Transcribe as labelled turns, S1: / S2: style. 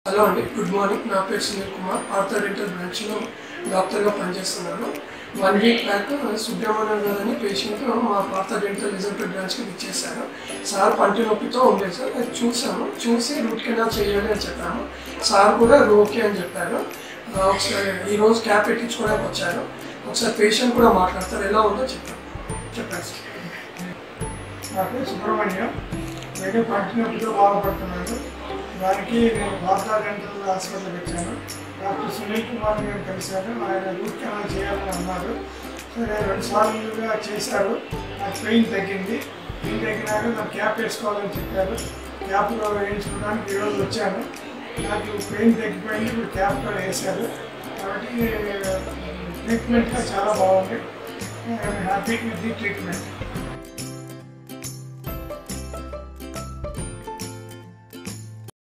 S1: hello అండి good morning నా పేరు సునీల్ కుమార్ ఆర్థో డెంటల్ బ్రాంచ్లో డాక్టర్గా పనిచేస్తున్నాను వన్ వీక్ బ్యాక్ సుబ్రహ్మణ్యం గారు అని పేషెంట్ మా ఆర్థో డెంటల్ రిజల్ట్ బ్రాంచ్కి ఇచ్చేసారు సార్ పంటి నొప్పితో ఉండేది సార్ అది చూసాము చూసి రూట్ కెనాల్ చేయాలి అని చెప్పాము సార్ కూడా ఓకే అని చెప్పారు ఆ, ఒకసారి ఈరోజు క్యాప్ పెట్టించుకోవడానికి వచ్చారు ఒకసారి పేషెంట్ కూడా మాట్లాడతారు ఎలా ఉందో చెప్పారు చెప్పారు సార్
S2: నా పేరు సుబ్రహ్మణ్యం నేను పంటి నొప్పితో బాధపడుతున్నాను దానికి నేను వార్తా డెంటల్ హాస్పిటల్కి వచ్చాను డాక్టర్ సునీల్ కుమార్ గారు కలిశాను ఆయన రూట్ కెనాల్ చేయాలని అన్నారు సరే రెండు సార్లుగా చేశారు నాకు పెయిన్ తగ్గింది పెయిన్ తగ్గినాక నాకు క్యాప్ వేసుకోవాలని చెప్పారు క్యాప్లో వేయించుకోవడానికి ఈరోజు వచ్చాను నాకు పెయిన్ తగ్గిపోయింది ఇప్పుడు క్యాప్ కూడా వేశారు కాబట్టి ట్రీట్మెంట్గా చాలా బాగుంది హ్యాపీ విత్ ది ట్రీట్మెంట్